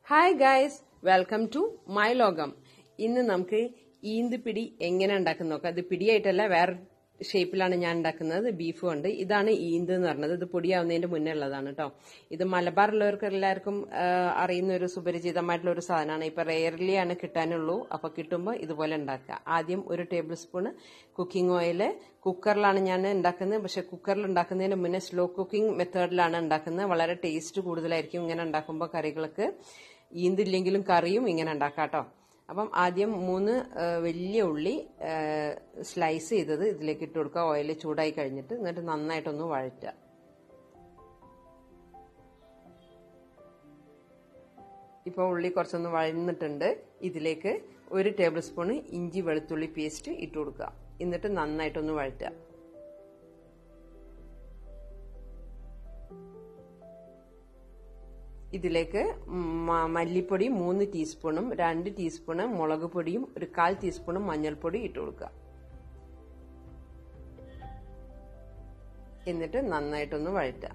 Hi guys welcome to my ലോകം ഇന്ന് നമുക്ക് ഈന്ത് പിടി എങ്ങനെ ഉണ്ടാക്കുന്ന നോക്കാം അത് പിടിയായിട്ടല്ല വേറെ ഷേപ്പിലാണ് ഞാൻ ഉണ്ടാക്കുന്നത് ബീഫ് കൊണ്ട് ഇതാണ് ഈന്ത് എന്ന് പറഞ്ഞത് ഇത് പൊടിയാവുന്നതിന്റെ മുന്നേ ഉള്ളതാണ് കേട്ടോ ഇത് മലബാറിലുള്ളവർക്ക് എല്ലാവർക്കും ആ, അറിയുന്ന ഒരു സുപരിചിതമായിട്ടുള്ള ഒരു സാധനമാണ് ഇപ്പൊ റെയർലി ആണ് കിട്ടാനുള്ളൂ അപ്പൊ കിട്ടുമ്പോൾ ഇതുപോലെ ഉണ്ടാക്കുക ആദ്യം ഒരു ടേബിൾ സ്പൂൺ കുക്കിംഗ് ഓയിൽ കുക്കറിലാണ് ഞാൻ ഉണ്ടാക്കുന്നത് പക്ഷെ കുക്കറിൽ ഉണ്ടാക്കുന്നതിന് മുന്നേ സ്ലോ കുക്കിംഗ് മെത്തേഡിലാണ് ഉണ്ടാക്കുന്നത് വളരെ ടേസ്റ്റ് കൂടുതലായിരിക്കും ഇങ്ങനെ ഉണ്ടാക്കുമ്പോൾ കറികൾക്ക് ഈന്തില്ലെങ്കിലും കറിയും ഇങ്ങനെ ഉണ്ടാക്കാം കേട്ടോ അപ്പം ആദ്യം മൂന്ന് ആ, വലിയ ഉള്ളി സ്ലൈസ് ചെയ്തത് ഇതിലേക്ക് ഇട്ട് കൊടുക്കുക ഓയിൽ ചൂടായി കഴിഞ്ഞിട്ട് എന്നിട്ട് നന്നായിട്ടൊന്ന് വഴറ്റുക ഇപ്പോൾ ഉള്ളി കുറച്ചൊന്ന് വഴന്നിട്ടുണ്ട് ഇതിലേക്ക് ഒരു ടേബിൾ സ്പൂൺ ഇഞ്ചി വെളുത്തുള്ളി പേസ്റ്റ് ഇട്ട് കൊടുക്കുക എന്നിട്ട് നന്നായിട്ടൊന്ന് വഴറ്റുക ഇതിലേക്ക് മ- മല്ലിപ്പൊടി മൂന്ന് ടീസ്പൂണും രണ്ട് ടീസ്പൂണ് മുളക് പൊടിയും ഒരു കാൽ ടീസ്പൂണും മഞ്ഞൾപ്പൊടി ഇട്ട് കൊടുക്കുക എന്നിട്ട് നന്നായിട്ടൊന്ന് വഴറ്റുക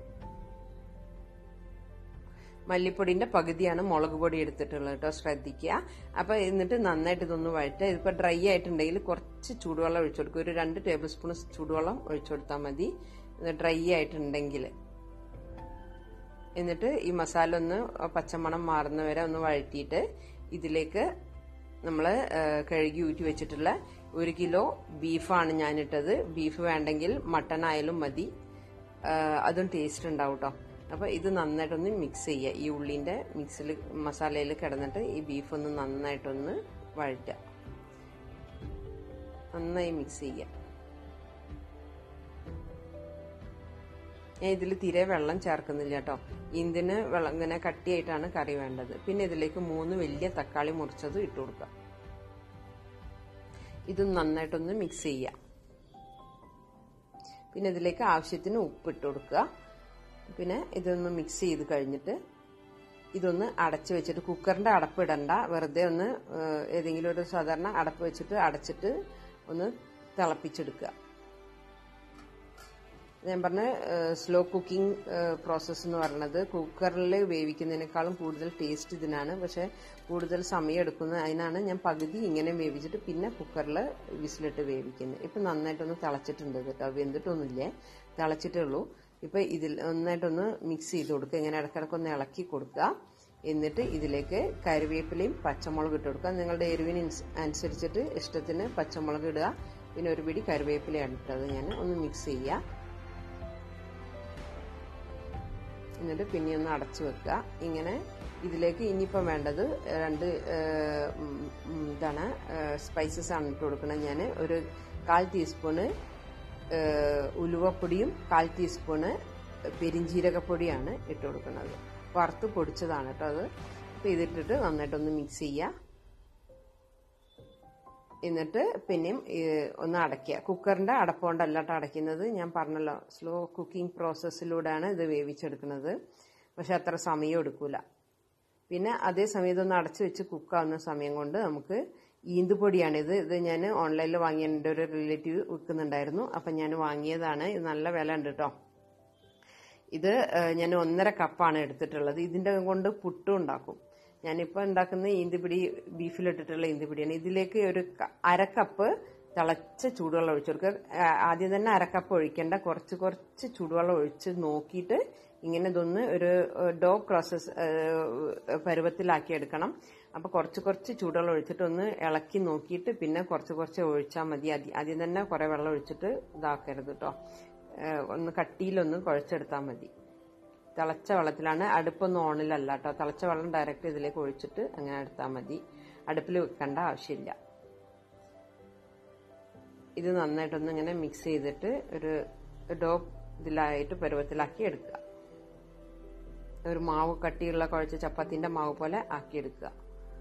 മല്ലിപ്പൊടിന്റെ പകുതിയാണ് മുളക് പൊടി എടുത്തിട്ടുള്ളത് കേട്ടോ ശ്രദ്ധിക്കുക അപ്പൊ എന്നിട്ട് നന്നായിട്ട് ഇതൊന്ന് വഴറ്റുക ഇതിപ്പോ ഡ്രൈ ആയിട്ടുണ്ടെങ്കിൽ കുറച്ച് ചൂടുവെള്ളം ഒഴിച്ചു കൊടുക്കുക ഒരു രണ്ട് ടേബിൾ സ്പൂൺ ചൂടുവെള്ളം ഒഴിച്ചു കൊടുത്താൽ മതി ഡ്രൈ ആയിട്ടുണ്ടെങ്കിൽ എന്നിട്ട് ഈ മസാല ഒന്ന് പച്ചമണം മാറുന്ന വരെ ഒന്ന് വഴറ്റിയിട്ട് ഇതിലേക്ക് നമ്മൾ കഴുകി ഊറ്റി വെച്ചിട്ടുള്ള ഒരു കിലോ ബീഫാണ് ഞാനിട്ടത് ബീഫ് വേണ്ടെങ്കിൽ മട്ടൺ ആയാലും മതി ആ, അതും ടേസ്റ്റ് ഉണ്ടാവും കേട്ടോ അപ്പൊ ഇത് നന്നായിട്ടൊന്ന് മിക്സ് ചെയ്യുക ഈ ഉള്ളിന്റെ മിക്സിൽ മസാലയിൽ കിടന്നിട്ട് ഈ ബീഫ് ഒന്ന് നന്നായിട്ടൊന്ന് വഴറ്റുക നന്നായി മിക്സ് ചെയ്യുക ഞാൻ ഇതിൽ തീരെ വെള്ളം ചേർക്കുന്നില്ല കേട്ടോ ഇതിന് വെള്ളം ഇങ്ങനെ കട്ടിയായിട്ടാണ് കറി വേണ്ടത് പിന്നെ ഇതിലേക്ക് മൂന്ന് വലിയ തക്കാളി മുറിച്ചത് ഇട്ട് കൊടുക്കുക ഇത് നന്നായിട്ടൊന്ന് മിക്സ് ചെയ്യുക പിന്നെ ഇതിലേക്ക് ആവശ്യത്തിന് ഉപ്പ് ഇട്ട് കൊടുക്കുക പിന്നെ ഇതൊന്ന് മിക്സ് ചെയ്ത് കഴിഞ്ഞിട്ട് ഇതൊന്ന് അടച്ചു വെച്ചിട്ട് കുക്കറിന്റെ അടപ്പ് ഇടണ്ട വെറുതെ ഒന്ന് ഏഹ്, ഏതെങ്കിലും ഒരു സാധാരണ അടപ്പ് വെച്ചിട്ട് അടച്ചിട്ട് ഒന്ന് തിളപ്പിച്ചെടുക്കുക ഞാൻ പറഞ്ഞ സ്ലോ കുക്കിംഗ് പ്രോസസ്സ് എന്ന് പറയുന്നത് കുക്കറിൽ വേവിക്കുന്നതിനേക്കാളും കൂടുതൽ ടേസ്റ്റ് ഇതിനാണ് പക്ഷെ കൂടുതൽ സമയം എടുക്കുന്നത് അതിനാണ് ഞാൻ പകുതി ഇങ്ങനെ വേവിച്ചിട്ട് പിന്നെ കുക്കറിൽ വിസിലിട്ട് വേവിക്കുന്നത് ഇപ്പം നന്നായിട്ടൊന്ന് തിളച്ചിട്ടുണ്ട് കേട്ടോ വെന്തിട്ടൊന്നുമില്ലേ തിളച്ചിട്ടേ ഉള്ളൂ ഇപ്പം ഇതിൽ നന്നായിട്ടൊന്ന് മിക്സ് ചെയ്ത് കൊടുക്കുക ഇങ്ങനെ ഇടയ്ക്കിടയ്ക്കൊന്ന് ഇളക്കി കൊടുക്കുക എന്നിട്ട് ഇതിലേക്ക് കറിവേപ്പിലയും പച്ചമുളക് ഇട്ട് കൊടുക്കുക നിങ്ങളുടെ എരിവിന് ഇൻസ് അനുസരിച്ചിട്ട് ഇഷ്ടത്തിന് പച്ചമുളക് ഇടുക പിന്നെ ഒരു പിടി കറിവേപ്പിലയാണ് ഇട്ടത് ഞാൻ ഒന്ന് മിക്സ് ചെയ്യുക എന്നിട്ട് പിന്നെ ഒന്ന് അടച്ചു വെക്കുക ഇങ്ങനെ ഇതിലേക്ക് ഇനിയിപ്പം വേണ്ടത് രണ്ട് ഏഹ്, ഉം, ഉം, ഇതാണ് സ്പൈസസ് ആണ് ഇട്ട് കൊടുക്കുന്നത് ഞാൻ ഒരു കാൽ ടീസ്പൂണ് ഏഹ്, ഉലുവപ്പൊടിയും കാൽ ടീസ്പൂണ് പെരിഞ്ജീരകപ്പൊടിയാണ് ഇട്ട് കൊടുക്കുന്നത് വറുത്ത് പൊടിച്ചതാണ് കേട്ടോ അത് അപ്പോൾ ഇതിട്ടിട്ട് നന്നായിട്ടൊന്ന് മിക്സ് ചെയ്യുക എന്നിട്ട് പിന്നെയും ഈ ഒന്ന് അടയ്ക്കുക കുക്കറിന്റെ അടപ്പുകൊണ്ടല്ല കേട്ടോ അടയ്ക്കുന്നത് ഞാൻ പറഞ്ഞല്ലോ സ്ലോ കുക്കിംഗ് പ്രോസസ്സിലൂടെയാണ് ഇത് വേവിച്ചെടുക്കുന്നത് പക്ഷെ അത്ര സമയം എടുക്കൂല പിന്നെ അതേ സമയം ഇതൊന്ന് അടച്ചു വെച്ച് കുക്കാവുന്ന സമയം കൊണ്ട് നമുക്ക് ഈന്തുപൊടിയാണിത് ഇത് ഞാൻ ഓൺലൈനിൽ വാങ്ങിയ എൻ്റെ ഒരു റിലേറ്റീവ് വിൽക്കുന്നുണ്ടായിരുന്നു അപ്പം ഞാൻ വാങ്ങിയതാണ് ഇത് നല്ല വില ഉണ്ട് കേട്ടോ ഇത് ഏഹ്, ഞാൻ ഒന്നര കപ്പാണ് എടുത്തിട്ടുള്ളത് ഇതിന്റെ കൊണ്ട് പുട്ടും ഉണ്ടാക്കും ഞാനിപ്പോൾ ഉണ്ടാക്കുന്ന ഈന്തിപ്പിടി ബീഫിലിട്ടിട്ടുള്ള ഈന്തിപ്പിടിയാണ് ഇതിലേക്ക് ഒരു ക- അര കപ്പ് തിളച്ച ചൂടുവെള്ളം ഒഴിച്ചു കൊടുക്കുക ആ, ആദ്യം തന്നെ അര കപ്പ് ഒഴിക്കേണ്ട കുറച്ച് കുറച്ച് ചൂടുവെള്ളം ഒഴിച്ച് നോക്കിയിട്ട് ഇങ്ങനെ ഇതൊന്ന് ഒരു ഡോ പ്രോസസ് പരുവത്തിലാക്കി എടുക്കണം അപ്പോൾ കുറച്ച് കുറച്ച് ചൂടുവെള്ളം ഒഴിച്ചിട്ട് ഒന്ന് ഇളക്കി നോക്കിയിട്ട് പിന്നെ കുറച്ച് കുറച്ച് ഒഴിച്ചാൽ മതി ആദ്യം ആദ്യം തന്നെ കുറേ വെള്ളം ഒഴിച്ചിട്ട് ഇതാക്കരുത് കേട്ടോ ഏഹ് ഒന്ന് കട്ടിയിലൊന്ന് കുഴച്ചെടുത്താൽ മതി തിളച്ച വെള്ളത്തിലാണ് അടുപ്പൊന്നും ഓണിലല്ല കേട്ടോ തിളച്ച വെള്ളം ഡയറക്റ്റ് ഇതിലേക്ക് ഒഴിച്ചിട്ട് അങ്ങനെ എടുത്താൽ മതി അടുപ്പിൽ വെക്കേണ്ട ആവശ്യമില്ല ഇത് നന്നായിട്ടൊന്ന് ഇങ്ങനെ മിക്സ് ചെയ്തിട്ട് ഒരു ഡോ ഇതിലായിട്ട് പരുവത്തിലാക്കി എടുക്കുക ഒരു മാവ് കട്ടിയുള്ള കുഴച്ച ചപ്പാത്തിന്റെ മാവ് പോലെ ആക്കിയെടുക്കുക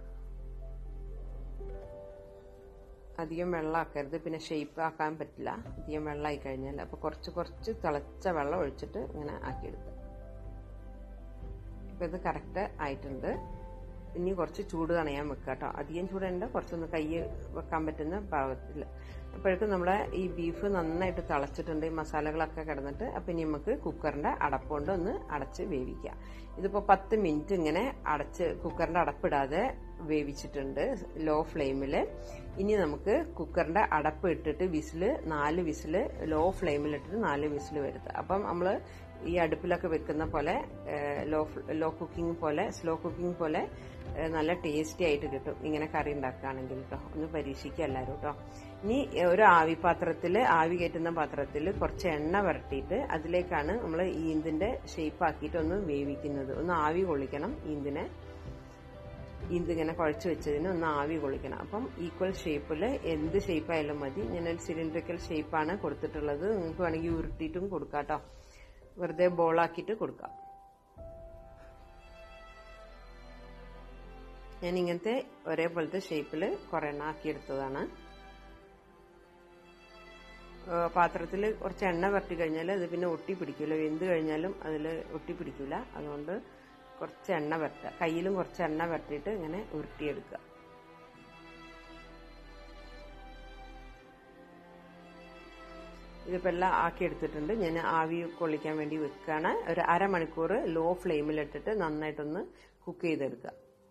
അധികം വെള്ളമാക്കരുത് പിന്നെ ഷേപ്പ് ആക്കാൻ പറ്റില്ല അധികം വെള്ളമായി കഴിഞ്ഞാൽ അപ്പോൾ കുറച്ച് കുറച്ച് തിളച്ച വെള്ളം ഒഴിച്ചിട്ട് ഇങ്ങനെ ആക്കിയെടുക്കുക ഇപ്പം ഇത് കറക്റ്റ് ആയിട്ടുണ്ട് ഇനി കുറച്ച് ചൂട് കളയാൻ വെക്കുക കേട്ടോ അധികം ചൂടുണ്ട് കുറച്ചൊന്ന് കൈ വെക്കാൻ പറ്റുന്ന പാകത്തിൽ അപ്പോഴേക്കും നമ്മളെ ഈ ബീഫ് നന്നായിട്ട് തിളച്ചിട്ടുണ്ട് ഈ മസാലകളൊക്കെ കിടന്നിട്ട് അപ്പം ഇനി നമുക്ക് കുക്കറിന്റെ അടപ്പുകൊണ്ട് ഒന്ന് അടച്ച് വേവിക്കാം ഇതിപ്പോൾ പത്ത് മിനിറ്റ് ഇങ്ങനെ അടച്ച് കുക്കറിന്റെ അടപ്പിടാതെ വേവിച്ചിട്ടുണ്ട് ലോ ഫ്ലെയിമിൽ ഇനി നമുക്ക് കുക്കറിന്റെ അടപ്പ് ഇട്ടിട്ട് വിസില് നാല് വിസില് ലോ ഫ്ലെയിമിൽ ഇട്ടിട്ട് നാല് വിസില് വരുത്തുക അപ്പം നമ്മൾ ഈ അടുപ്പിലൊക്കെ വെക്കുന്ന പോലെ ലോ ലോ കുക്കിംഗ് പോലെ സ്ലോ കുക്കിംഗ് പോലെ നല്ല ടേസ്റ്റി ആയിട്ട് കിട്ടും ഇങ്ങനെ കറി ഉണ്ടാക്കുകയാണെങ്കിൽ കേട്ടോ ഒന്ന് പരീക്ഷിക്കുക എല്ലാവരും കേട്ടോ ഇനി ഒരു ആവി പാത്രത്തിൽ ആവി കയറ്റുന്ന പാത്രത്തിൽ കുറച്ച് എണ്ണ വരട്ടിയിട്ട് അതിലേക്കാണ് നമ്മൾ ഈന്തിന്റെ ഷേപ്പ് ആക്കിയിട്ട് ഒന്ന് വേവിക്കുന്നത് ഒന്ന് ആവി കൊള്ളിക്കണം ഈന്തിനെ ഈന്ത് ഇങ്ങനെ കുഴച്ച് വെച്ചതിന് ഒന്ന് ആവി കൊള്ളിക്കണം അപ്പം ഈക്വൽ ഷേപ്പിൽ എന്ത് ഷേപ്പ് ആയാലും മതി ഞാനൊരു സിലിണ്ടറിക്കൽ ഷേപ്പാണ് കൊടുത്തിട്ടുള്ളത് നിങ്ങൾക്ക് വേണമെങ്കിൽ ഉരുട്ടിയിട്ടും കൊടുക്കാം കേട്ടോ വെറുതെ ബോളാക്കിയിട്ട് കൊടുക്കാം ഞാൻ ഇങ്ങനത്തെ ഒരേപോലത്തെ ഷേപ്പിൽ കുറെ എണ്ണ ആക്കിയെടുത്തതാണ് പാത്രത്തിൽ കുറച്ച് എണ്ണ വരട്ടി കഴിഞ്ഞാൽ അത് പിന്നെ ഒട്ടി പിടിക്കില്ല വെന്ത് കഴിഞ്ഞാലും അതിൽ ഒട്ടി പിടിക്കില്ല അതുകൊണ്ട് കുറച്ച് എണ്ണ വരട്ടുക കയ്യിലും കുറച്ച് എണ്ണ വരട്ടിയിട്ട് ഇങ്ങനെ ഉരുട്ടിയെടുക്കുക ഇതിപ്പോൾ എല്ലാം ആക്കി എടുത്തിട്ടുണ്ട് ഞാൻ ആവി കൊള്ളിക്കാൻ വേണ്ടി വെക്കുകയാണ് ഒരു അരമണിക്കൂർ ലോ ഫ്ലെയിമിലിട്ടിട്ട് നന്നായിട്ടൊന്ന് കുക്ക് ചെയ്തെടുക്കുക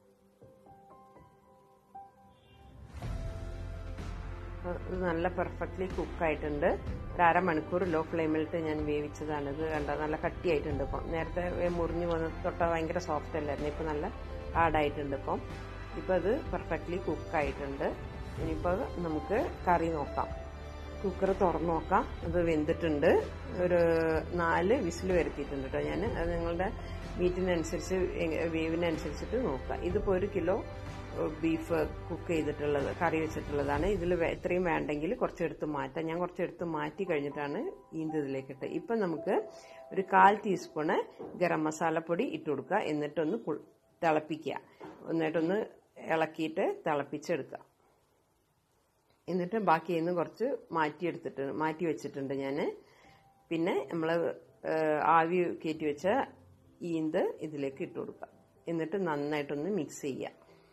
ഇത് നല്ല പെർഫെക്റ്റ്ലി കുക്കായിട്ടുണ്ട് ഒരു അരമണിക്കൂർ ലോ ഫ്ലെയിമിലിട്ട് ഞാൻ വേവിച്ചതാണ് ഇത് കണ്ട നല്ല കട്ടിയായിട്ടുണ്ട് ഇപ്പം നേരത്തെ മുറിഞ്ഞു വന്ന് തൊട്ട ഭയങ്കര സോഫ്റ്റ് അല്ലായിരുന്നു ഇപ്പം നല്ല ഹാർഡായിട്ടുണ്ട് ഇപ്പം ഇപ്പം അത് പെർഫെക്റ്റ്ലി കുക്കായിട്ടുണ്ട് ഇനിയിപ്പോൾ നമുക്ക് കറി നോക്കാം കുക്കർ തുറന്നു നോക്കാം അത് വെന്തിട്ടുണ്ട് ഒരു നാല് വിസിൽ വരുത്തിയിട്ടുണ്ട് കേട്ടോ ഞാൻ അത് നിങ്ങളുടെ മീറ്റിനനുസരിച്ച് വേവിനനുസരിച്ചിട്ട് നോക്കാം ഇതിപ്പോൾ ഒരു കിലോ ബീഫ് കുക്ക് ചെയ്തിട്ടുള്ളത് കറി വെച്ചിട്ടുള്ളതാണ് ഇതിൽ എത്രയും വേണ്ടെങ്കിൽ കുറച്ചെടുത്ത് മാറ്റാം ഞാൻ കുറച്ചെടുത്ത് മാറ്റി കഴിഞ്ഞിട്ടാണ് ഈന്ത് ഇതിലേക്ക് ഇട്ട് ഇപ്പം നമുക്ക് ഒരു കാൽ ടീസ്പൂണ് ഗരം മസാലപ്പൊടി ഇട്ട് കൊടുക്കുക എന്നിട്ടൊന്ന് തിളപ്പിക്കുക എന്നിട്ടൊന്ന് ഇളക്കിയിട്ട് തിളപ്പിച്ചെടുക്കുക എന്നിട്ട് ബാക്കി നിന്ന് കുറച്ച് മാറ്റിയെടുത്തിട്ട് മാറ്റി വെച്ചിട്ടുണ്ട് ഞാൻ പിന്നെ നമ്മൾ ആവി കയറ്റി വെച്ച ഈന്ത് ഇതിലേക്ക് ഇട്ട് കൊടുക്കുക എന്നിട്ട് നന്നായിട്ടൊന്ന് മിക്സ് ചെയ്യുക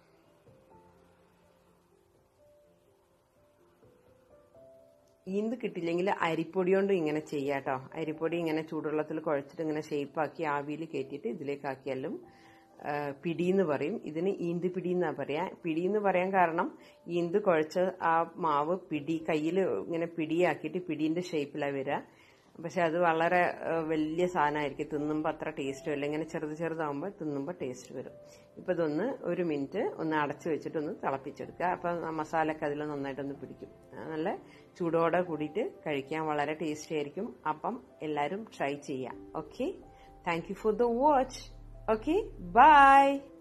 ഈന്ത് കിട്ടില്ലെങ്കിൽ അരിപ്പൊടി കൊണ്ട് ഇങ്ങനെ ചെയ്യാം കേട്ടോ അരിപ്പൊടി ഇങ്ങനെ ചൂടുവെള്ളത്തിൽ കുഴച്ചിട്ട് ഇങ്ങനെ ഷേപ്പാക്കി ആവിയിൽ കയറ്റിയിട്ട് ഇതിലേക്ക് ആക്കിയാലും പിടി എന്ന് പറയും ഇതിന് ഈന്ത് പിടി എന്നാ പറയാ പിടി എന്ന് പറയാൻ കാരണം ഈന്ത് കുഴച്ച ആ മാവ് പിടി കയ്യിൽ ഇങ്ങനെ പിടിയാക്കിയിട്ട് പിടീന്റെ ഷേപ്പിലാണ് വരിക പക്ഷെ അത് വളരെ വലിയ സാധനമായിരിക്കും തിന്നുമ്പോൾ അത്ര ടേസ്റ്റ് വരില്ല ഇങ്ങനെ ചെറുത് ചെറുതാകുമ്പോൾ തിന്നുമ്പോൾ ടേസ്റ്റ് വരും ഇപ്പം ഇതൊന്ന് ഒരു മിനിറ്റ് ഒന്ന് അടച്ചു വെച്ചിട്ട് ഒന്ന് തിളപ്പിച്ചെടുക്കുക അപ്പം മസാലയൊക്കെ അതിൽ നന്നായിട്ടൊന്ന് പിടിക്കും നല്ല ചൂടോടെ കൂടിയിട്ട് കഴിക്കാൻ വളരെ ടേസ്റ്റി ആയിരിക്കും അപ്പം എല്ലാവരും ട്രൈ ചെയ്യാം okay thank you for the watch Okay, bye.